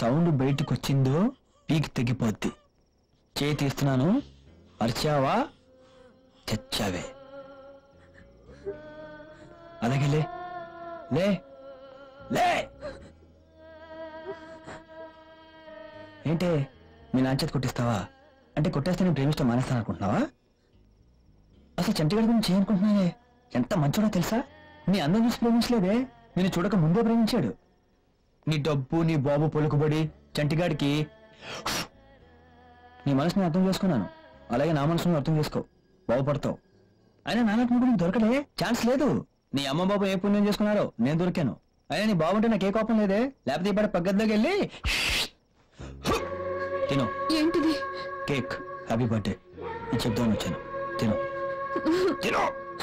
Sound బయటకు వచ్చిందో పీకి తెగిపోద్ది చేయి తీస్తున్నాను అరిచావా చచ్చావే అలాగే లే లే లే ఏంటే మీ నాంచేత కొట్టిస్తావా అంటే కొట్టేస్తే నేను ప్రేమిస్తూ మానేస్తాను అనుకుంటున్నావా అసలు చంటిగాడి గురించి ఏమనుకుంటున్నావే ఎంత మంచోడో తెలుసా నీ అందం చూసి ప్రేమించలేదే నేను చూడక ముందే ప్రేమించాడు నీ డబ్బు నీ బాబు పొలుకుబడి చంటిగాడికి నీ మనసుని అర్థం చేసుకున్నాను అలాగే నా మనసును అర్థం చేసుకో బాగుపడతావు అయినా నాన్నకు నీకు దొరకలే ఛాన్స్ లేదు నీ అమ్మ బాబు ఏ పుణ్యం చేసుకున్నారో నేను దొరికాను అయినా నీ బాగుంటే నాకు ఏ కోపం లేదే లేకపోతే ఇప్పుడు పగ్గద్లోకి వెళ్ళి తిను ఏంటిది కేక్ హ్యాపీ బర్త్డే నేను చెప్దామని వచ్చాను తిను తిను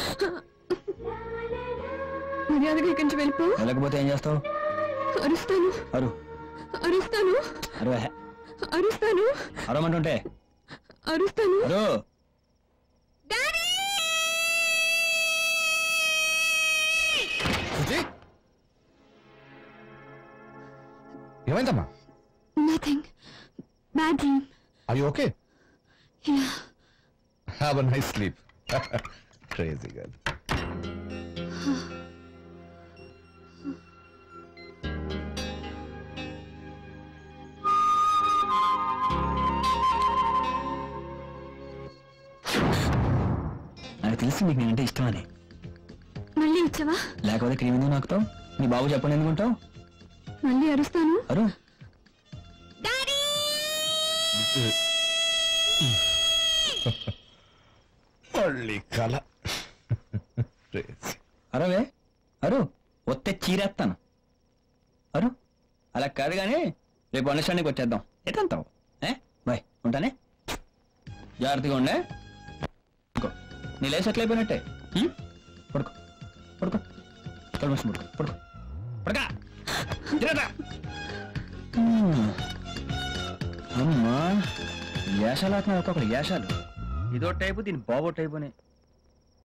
మర్యాదగా ఇక్కడి నుంచి వెళ్ళిపో వెళ్ళకపోతే ఏం చేస్తావు అరుస్తాను అరు అరుస్తాను అరు అరుస్తాను అరమంటుంటే అరుస్తాను అరు శృతి ఏమైందమ్మా nothing bad dream are you okay yeah have a nice sleep crazy girl నాకు తెలిసి నీకు నేనంటే ఇష్టమని మళ్ళీ వచ్చావా లేకపోతే క్రీమ్ ఎందుకు నాకుతావు నీ బాబు చెప్పండి ఎందుకుంటావు మళ్ళీ అరుస్తాను అరు మళ్ళీ కల క్రేజీ అరవే అరు ఒత్తే చీరేస్తాను అరు అలా కాదు కానీ రేపు అండర్స్టాండింగ్ వచ్చేద్దాం ఎటంతావు ఏ బాయ్ ఉంటానే జాగ్రత్తగా ఉండే పడుకో నీ లేసి ఎట్లా అయిపోయినట్టే హ్మ్? పడుకో పడుకో కళ్ళు మూసి పడుకో పడుకో పడకా తిరగరా. హ్మ్. అమ్మా యాషాలు ఆడుతున్నారు ఒక్కొక్కరు యాషాలు ఇదో టైపు దీని బాబో టైపు అని